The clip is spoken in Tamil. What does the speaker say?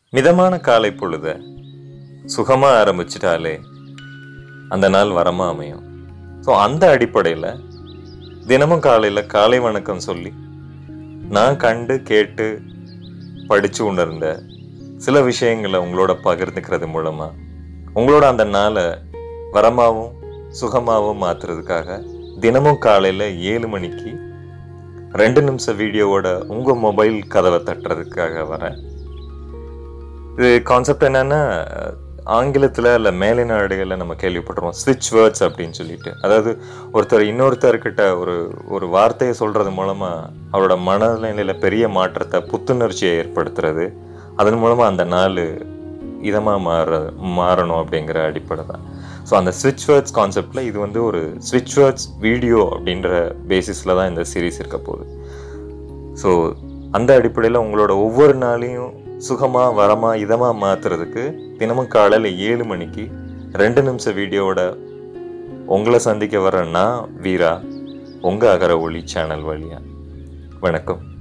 மிதமான காலை பொழுத சுகமா ஆரம்பிச்சிட்டாலே அந்த நாள் வரமா அமையும் ஸோ அந்த அடிப்படையில் தினமும் காலையில் காலை வணக்கம் சொல்லி நான் கண்டு கேட்டு படித்து உணர்ந்த சில விஷயங்களை உங்களோட பகிர்ந்துக்கிறது மூலமாக உங்களோட அந்த நாளை வரமாகவும் சுகமாகவும் மாற்றுறதுக்காக தினமும் காலையில் ஏழு மணிக்கு ரெண்டு நிமிஷம் வீடியோவோட உங்கள் மொபைல் கதவை தட்டுறதுக்காக வரேன் இது கான்செப்ட் என்னன்னா ஆங்கிலத்தில் இல்லை மேலை நாடுகளில் நம்ம கேள்விப்பட்டிருவோம் ஸ்விட்ச் வேர்ட்ஸ் அப்படின்னு சொல்லிட்டு அதாவது ஒருத்தர் இன்னொருத்தர்கிட்ட ஒரு ஒரு வார்த்தையை சொல்கிறது மூலமாக அவரோட மனநிலையில் பெரிய மாற்றத்தை புத்துணர்ச்சியை ஏற்படுத்துறது அதன் மூலமாக அந்த நாள் இதமாக மாற மாறணும் அப்படிங்கிற அடிப்படை தான் ஸோ அந்த ஸ்விட்ச் வேர்ட்ஸ் கான்செப்டில் இது வந்து ஒரு ஸ்விட்ச் வேர்ட்ஸ் வீடியோ அப்படின்ற பேசிஸில் தான் இந்த சீரீஸ் இருக்க போகுது ஸோ அந்த அடிப்படையில் உங்களோட ஒவ்வொரு நாளையும் சுகமாக வரமாக இதமாக மாற்றுறதுக்கு தினமும் காலையில் ஏழு மணிக்கு ரெண்டு நிமிஷம் வீடியோவோட உங்களை சந்திக்க வர நான் வீரா உங்கள் அகர ஒளி சேனல் வழியா வணக்கம்